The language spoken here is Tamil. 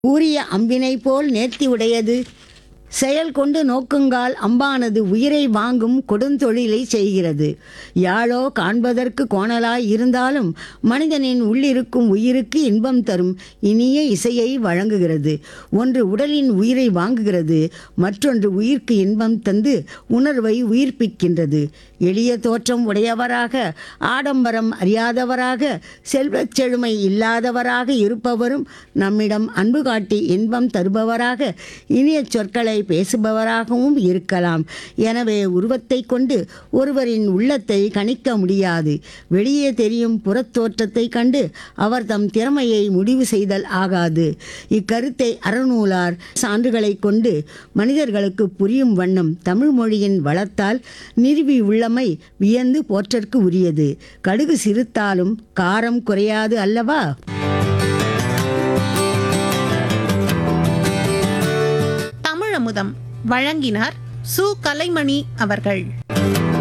ஊரிய அம்பினை போல் நேர்த்தி உடையது செயல் கொண்டு நோக்குங்கால் அம்பானது உயிரை வாங்கும் கொடுந்தொழிலை செய்கிறது யாழோ காண்பதற்கு கோணலாய் இருந்தாலும் மனிதனின் உள்ளிருக்கும் உயிருக்கு இன்பம் தரும் இனிய இசையை வழங்குகிறது ஒன்று உடலின் உயிரை வாங்குகிறது மற்றொன்று உயிர்க்கு இன்பம் தந்து உணர்வை உயிர்ப்பிக்கின்றது எளிய தோற்றம் உடையவராக ஆடம்பரம் அறியாதவராக செல்வச் செழுமை இல்லாதவராக இருப்பவரும் நம்மிடம் அன்பு காட்டி இன்பம் தருபவராக இனிய சொற்களை பேசுபவராகவும் இருக்கலாம் எனவே உருவத்தை கொண்டு ஒருவரின் உள்ளத்தை கணிக்க முடியாது வெளியே தெரியும் புறத்தோற்றத்தை கண்டு அவர் தம் திறமையை முடிவு செய்தல் ஆகாது இக்கருத்தை அறநூலார் சான்றுகளை கொண்டு மனிதர்களுக்கு புரியும் வண்ணம் தமிழ் மொழியின் வளத்தால் நிறுவி உள்ளமை வியந்து போற்றற்கு உரியது கடுகு சிறுத்தாலும் காரம் குறையாது அல்லவா தமிழமுதம் வழங்கினார் சு கலைமணி அவர்கள்